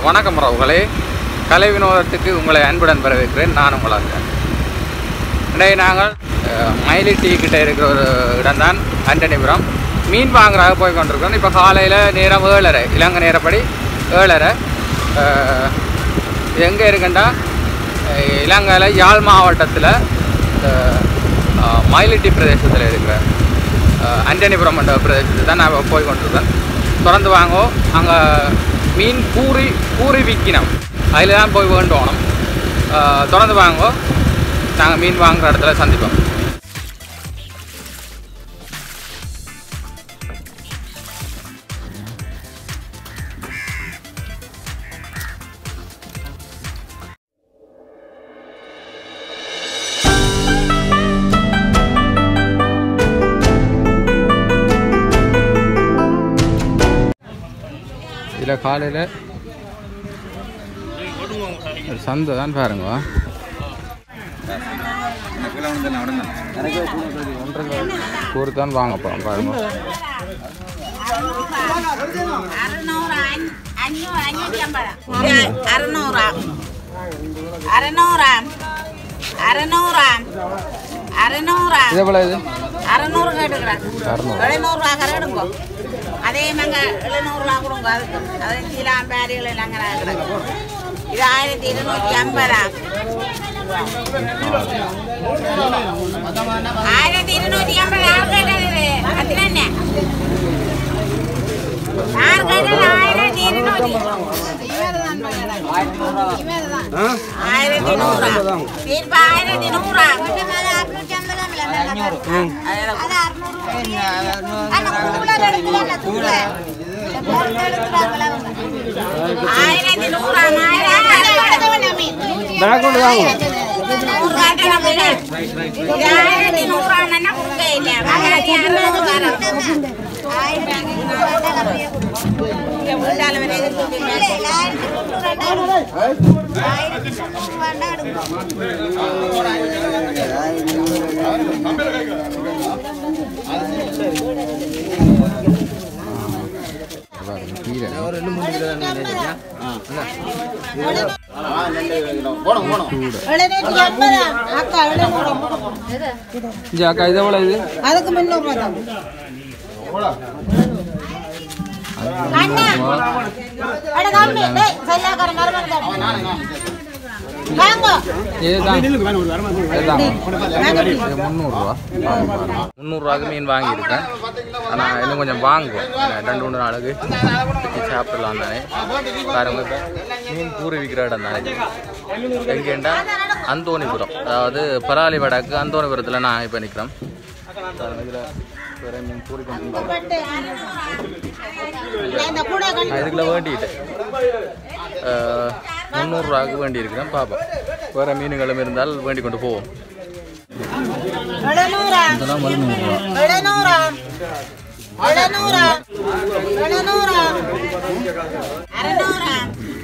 வணக்கம் உறவுகளே கலை வினோதத்துக்கு உங்களை அன்புடன் வரவேற்கிறேன் நான் உங்களாக இன்றைய நாங்கள் அஹ், மயிலி டீ கிட்ட இருக்கிற ஒரு இடம்தான் ஆண்டனிபுரம் மீன் வாங்குறாக போய் கொண்டிருக்கோம் இப்போ காலையில் நேரம் ஏழரை இலங்கை நேரப்படி ஏழரை அஹ், இது எங்கே இருக்குண்டா அஹ், இலங்கையில் யாழ் மாவட்டத்தில் மயிலிட்டி பிரதேசத்தில் இருக்கிற அஹ், ஆண்டனிபுரம் என்ற பிரதேசத்தில் தான் நான் போய் கொண்டிருக்கேன் திறந்து வாங்கோ அங்கே மீன் கூறி கூறி விற்கணும் அதில் தான் போய் வேண்டோணும் அஹ், திறந்து வாங்கோ நாங்கள் மீன் வாங்குற இடத்துல சந்திப்போம் இதில் காலையில் ஒரு சந்தை தான் பாருங்க கூறு தான் வாங்க போகிறோம் பாருங்க அறுநூறு அஞ்- அஞ்சூறு அஞ்சூற்றி ஐம்பது அறுநூறா அறுநூறா அறுநூறா அறுநூறா இது எவ்வளோ இது அறுநூறு கேட்டுக்கிறாங்க அறுநூறு. எழுநூறுவா கரெடுங்க அதே மாங்க எழுநூறுவா கொடுங்க அதுக்கு அது சீலாம் பேரிகள் எல்லாம் கிடக்கு இது ஆயிரத்தி இருநூற்றி ஐம்பதா ஆயிரத்தி இருநூற்றி ஐம்பது யார் கேட்டது அத்தனை என்ன யார் கேட்டது ஆயிரத்தி இருநூற்றி ஆயிரத்தி நூறா தீர்ப்பு ஆயிரத்தி நூறா ஆயிரத்தி நூறா ஆயிரத்தி நூறா கொடுக்க இல்லை வீட்டால வரை பாருங்க கீரை இங்கே அக்கா இது எவ்வளோ இது அதுக்கு முன்னூறு ரூபா தான் அட தம்பி டேய் செல்லாக்காரன் மருமகன் வாங்க இதுதான் இதுதான் இது முந்நூறுரூவா முந்நூறுரூவாக்கு மீன் வாங்கியிருக்கேன் ஆனால் இன்னும் கொஞ்சம் வாங்குவோம் ஏன்னா ரெண்டு மூணு நாளுக்கு வச்சு சாப்பிடலாம் தானே பாருங்க இப்போ மீன் கூறி விற்கிற இடம் தானே எங்கேண்டா அந்தோணிபுரம் அதாவது பராளி வடக்கு அந்தோணிபுரத்தில் நான் இப்போ நிற்கிறேன் இதில் வேற மீன் கூறி கொண்டு இந்த கூட நான் இதுக்குள்ள வேண்டிட்டேன் முந்நூறுரூவாக்கு வேண்டி இருக்கிறேன் பார்ப்போம் வேறு மீன்களும் இருந்தால் வேண்டி கொண்டு போவோம் எழுநூறா இதெல்லாம் பதினூறுரூவா எழுநூறா எழுநூறா எழுநூறா அறுநூறா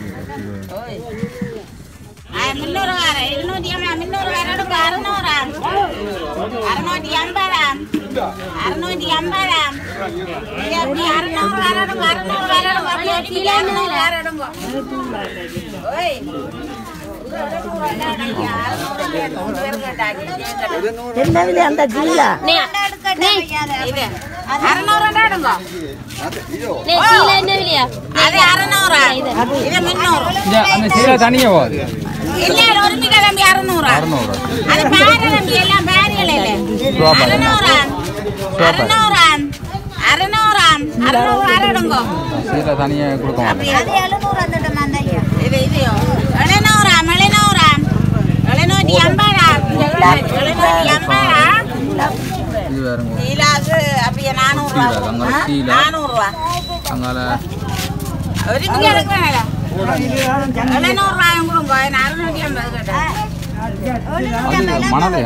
முன்னூறு வேற இருநூத்தி ஐம்பது முன்னூறு வேற எடுங்க அறுநூறா அறுநூத்தி ஐம்பதா அறுநூத்தி ஐம்பதா எப்படி அறுநூறு வேற எடுங்க அறுநூறு வேற எடுங்க அப்படியே அடிக்கல அறுநூறு வேற எடுங்க ஓய் என்னவிலே அந்த ஜீலா இது அறுநூறு எடுங்க நே ஜீலா என்னவிலையா அது அறுநூறா இது முன்னூறு அந்த சீலை தனியாக போகுது இல்ல ஒரு மீட்டர் தம்பி அறுநூறா அறுநூறு அது பேர தம்பி எல்லாம் பேரியல இல்ல சோப்பா அறுநூறா அறுநூறா அறுநூறா அறுநூறு அறுடுங்க சீலை தனியாக கொடுக்க மாட்டேன் அது எழுநூறு வந்துட்டு மந்தையா இது இது எழுநூறா எழுநூறா எழுநூத்தி ஐம்பதா எழுநூத்தி ஐம்பதா இது வேறுங்க சீலாக்கு அப்படியே நானூறு சீலா, அங்கே சீலா. நானூறு ரூபா அங்கால ஒரு மீட்டர் எடுக்கிறேன் எழுநூறு ரூபாயும் கொடுங்க நான் அறுநூத்தி ஐம்பது கேட்டேன் அது மணல்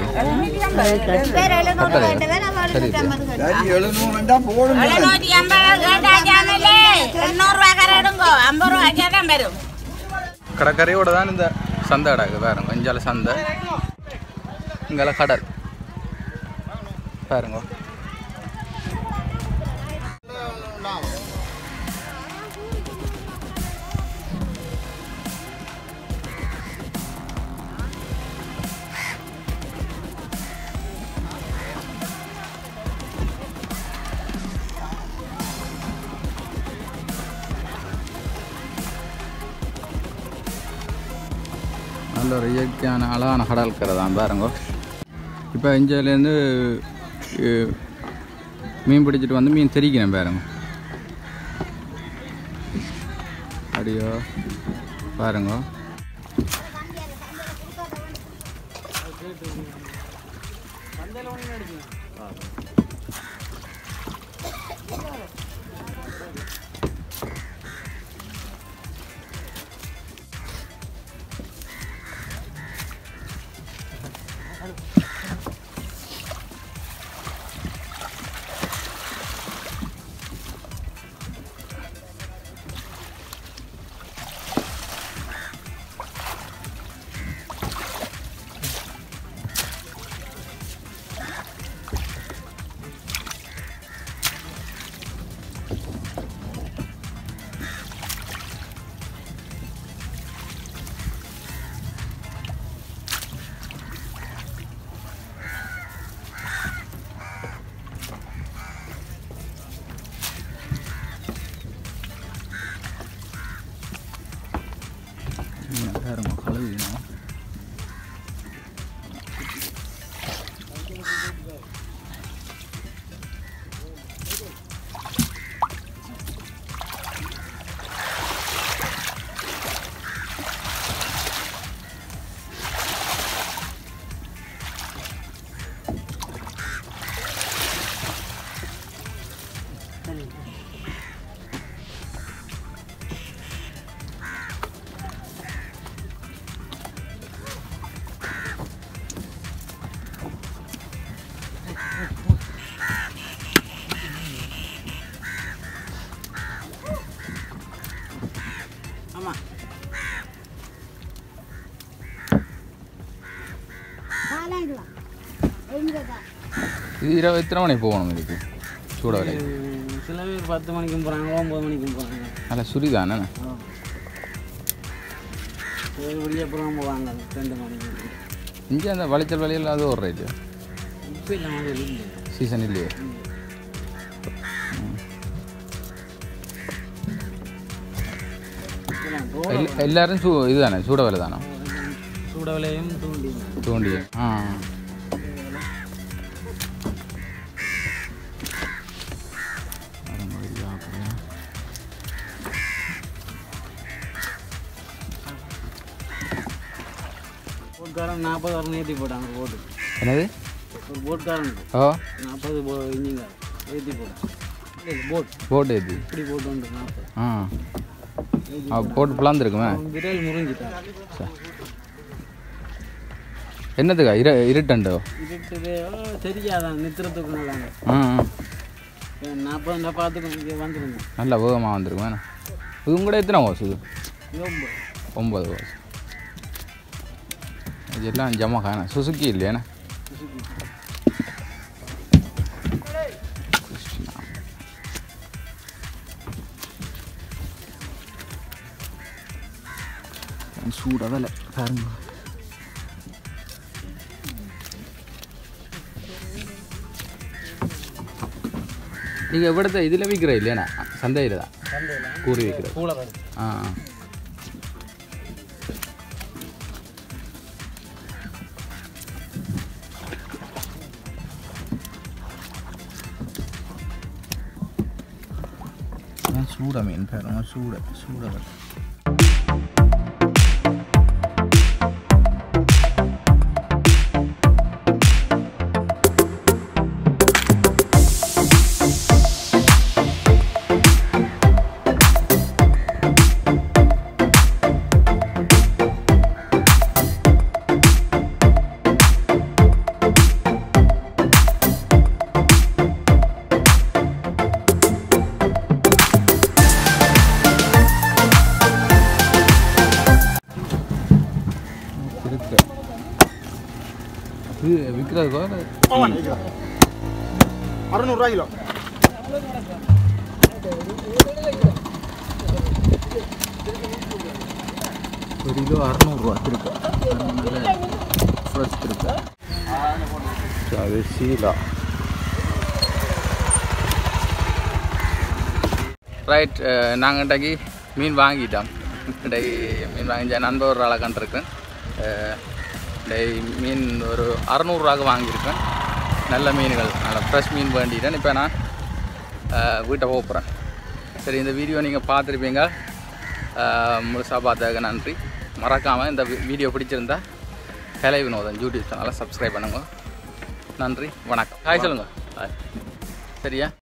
சரி எழுநூத்தி ஐம்பது கேட்டாச்சாமலே எண்ணூறு ரூபா கரடுங்கோ ஐம்பது ரூபாய்க்கே தான் வரும் கடற்கரையோட தான் இந்த சந்தை கிடக்கு பாருங்க இஞ்சால சந்தை இங்கால கடல் பாருங்க நல்ல ஒரு இயற்கையான அழகான கடல் கரை தான் பாருங்க இப்போ இந்தியாவிலேருந்து மீன் பிடிச்சிட்டு வந்து மீன் தெரிக்கிறேன் பாருங்க அப்படியோ பாருங்க மீனை பாருங்க கழுவினோம் இது இரவு எத்தனை மணிக்கு போகணும் இதுக்கு சூட விலை சில பேர் பத்து மணிக்கும் போகிறாங்க ஒம்பது மணிக்கும் போகிறாங்க நல்ல சுரிதானே ஒரு வெளியே அப்புறம் போவாங்க ரெண்டு மணிக்கு இங்கே அந்த வளைச்சல் விலையில் அது ஒரு ரேட்டு இப்போ இல்லாமல் இல்லை சீசன் இல்லையே இதெல்லாம் ரோ- எல்- எல்லாரும் சூ இதுதானே சூட விலை தானே சூட விலையும் தூண்டி தூண்டி ஆ போட்காரன் நாற்பது வரணும் ஏற்றி போட்டாங்க ஒரு போட்டு என்னது ஒரு போட்காரனுக்கு ஓ நாற்பது போ இன்ஜிங்கார் ஏற்றி போட்டான் இல்லை இல்லை போட் போட்டு இது இப்படி போட்டு வந்து நாற்பது ஆ ஆ, போட்டு பிளாந்துருக்குமே அவன் விரல் முறிஞ்சிட்டான் என்னதுக்கா இரு இருட்டண்டோ இருட்டுது தெரியாதான் நித்திரத்துக்கு நல்லாங்க ஆ ஆ. நாற்பது பார்த்துக்கணும் இங்கே வந்துருந்தேன் நல்ல வேகமாக வந்திருக்கும் வேணா இது கூட எத்தனை ஓஸ் இது ரொம்ப ஒம்பது ஓஸ் இது எல்லாம் ஜமா காண சுசுக்கி இல்லையாண்ணே சூடாக வேலை பாருங்க நீங்கள் எவ்வளோத்த இதில் விற்கிற இல்லையாண்ணா சந்தையில் தான் சந்தையில் கூறி விற்கிற கூட வருது ஆ ஆ. அதான் சூட மீன் பாருங்க சூட சூட வரும் இருக்கு இது விற்கிறதுக்கோ அறுநூறுவா கிலோ ஒரு கிலோ அறநூறுவா இருக்கு நல்ல ஃப்ரெஷ் இருக்கு அது சீலா ரைட் நாங்கள் இன்றைக்கு மீன் வாங்கிட்டோம் இன்றைக்கு மீன் வாங்கி நண்பர் ஒரு ஆளை கண்டிருக்கேன் அஹ், இந்த மீன் ஒரு அறநூறுரூவாக்கு வாங்கியிருக்கேன் நல்ல மீன்கள் நல்ல ஃப்ரெஷ் மீன் வேண்டிட்டேன் இப்போ நான் அஹ், வீட்டை போகிறேன் சரி இந்த வீடியோ நீங்கள் பார்த்துருப்பீங்க முழுசாக பார்த்ததுக்கு நன்றி மறக்காமல் இந்த வி- வீடியோ பிடிச்சிருந்தா கலை வினோதன் யூடியூப் சேனலை சப்ஸ்கிரைப் பண்ணுங்க நன்றி வணக்கம் ஹாய் சொல்லுங்கள் ஹாய் சரியா